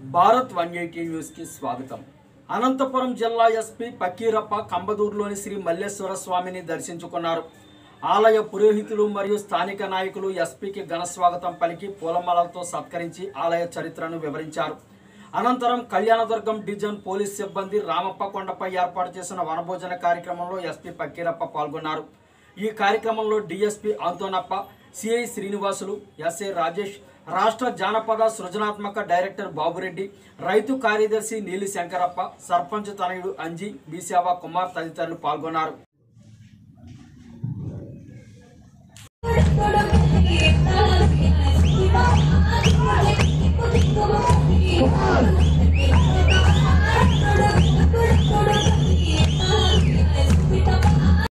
Bharat one eighty న్యూస్కి స్వాగతం అనంతపురం జిల్లా ఎస్పీ పకీరప్ప కంబదూరులోని శ్రీ మల్లేశ్వర స్వామిని దర్శించుకున్నారు ఆలయ పురోహితులు మరియు స్థానిక నాయకులు ఎస్పీకి ఘన స్వాగతం పలికి పూలమాలలతో సత్కరించి ఆలయ చరిత్రను వివరించారు అనంతరం కళ్యాణదుర్గం డివిజన్ పోలీస్ సిబ్బంది రామప్ప కొండపై ఏర్పాటు చేసిన వనభోజన కార్యక్రమంలో ఎస్పీ పకీరప్ప పాల్గొన్నారు ఈ కార్యక్రమంలో DSP Anthonappa CI Srinivasulu SA Rajesh రాష్ట్ర జానపద సృజనాత్మక డైరెక్టర్ బాబురెడ్డి రైతు కార్యదర్శి నీలి శంకరప్ప సర్పంచ్ తనయుడు అంజీ బీసేవా కుమార్ తదితరులు పాల్గొన్నారు